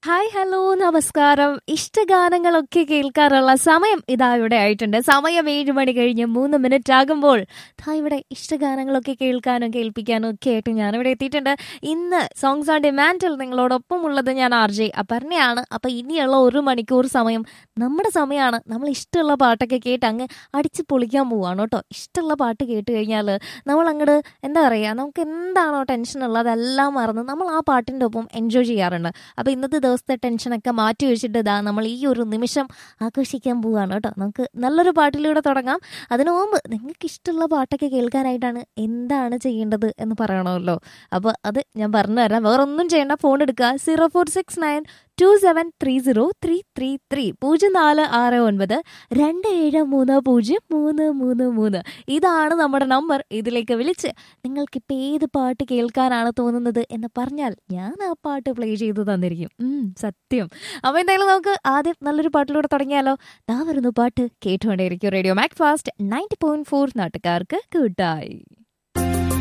hi hello നമസ്കാരം ഇഷ്ടഗാനങ്ങളൊക്കെ കേൾക്കാറുള്ള സമയം ഇതാ ഇവിടെ ആയിട്ടുണ്ട് സമയം ഏഴ് മണി കഴിഞ്ഞ് മൂന്ന് മിനിറ്റ് ആകുമ്പോൾ ദാ ഇവിടെ ഇഷ്ടഗാനങ്ങളൊക്കെ കേൾക്കാനും കേൾപ്പിക്കാനും ഒക്കെ ആയിട്ട് ഞാനിവിടെ എത്തിയിട്ടുണ്ട് ഇന്ന് സോങ്സ് ഓൺ ഡിമാൻഡിൽ നിങ്ങളോടൊപ്പം ഉള്ളത് ഞാൻ ആർ ജെ അപർണയാണ് അപ്പൊ ഇനിയുള്ള ഒരു മണിക്കൂർ സമയം നമ്മുടെ സമയമാണ് നമ്മൾ ഇഷ്ടമുള്ള പാട്ടൊക്കെ കേട്ട് അങ്ങ് അടിച്ച് പൊളിക്കാൻ പോവാണ് കേട്ടോ ഇഷ്ടമുള്ള പാട്ട് കേട്ട് കഴിഞ്ഞാൽ നമ്മൾ അങ്ങോട്ട് എന്താ പറയുക നമുക്ക് എന്താണോ ടെൻഷൻ ഉള്ളത് അതെല്ലാം മറന്ന് നമ്മൾ ആ പാട്ടിൻ്റെ ഒപ്പം എൻജോയ് ചെയ്യാറുണ്ട് അപ്പോൾ ഇന്നത്തെ ദിവസത്തെ ടെൻഷനൊക്കെ മാറ്റി വെച്ചിട്ട് ഇതാ നമ്മൾ ഈ ഒരു നിമിഷം ആഘോഷിക്കാൻ പോവുകയാണ് കേട്ടോ നമുക്ക് നല്ലൊരു പാട്ടിലൂടെ തുടങ്ങാം അതിനു മുമ്പ് നിങ്ങൾക്ക് ഇഷ്ടമുള്ള പാട്ടൊക്കെ കേൾക്കാനായിട്ടാണ് എന്താണ് ചെയ്യേണ്ടത് എന്ന് പറയണമല്ലോ അപ്പോൾ അത് ഞാൻ പറഞ്ഞു തരാം വേറെ ഒന്നും ചെയ്യേണ്ട ഫോൺ എടുക്കുക zero four six nine two seven three zero three three three പൂജ്യം നാല് ആറ് ഒൻപത് രണ്ട് ഏഴ് മൂന്ന് പൂജ്യം മൂന്ന് മൂന്ന് മൂന്ന് ഇതാണ് നമ്മുടെ നമ്പർ ഇതിലേക്ക് വിളിച്ച് നിങ്ങൾക്കിപ്പോൾ ഏത് പാട്ട് കേൾക്കാനാണ് തോന്നുന്നത് എന്ന് പറഞ്ഞാൽ ഞാൻ ആ പാട്ട് പ്ലേ ചെയ്ത് തന്നിരിക്കും ഉം, സത്യം അപ്പോൾ എന്തായാലും നമുക്ക് ആദ്യം നല്ലൊരു പാട്ടിലൂടെ തുടങ്ങിയാലോ ദാ വരുന്നു പാട്ട് കേട്ടുകൊണ്ടേയിരിക്കും Radio Mac Fast ninety point four നാട്ടുകാർക്ക് കൂട്ടായി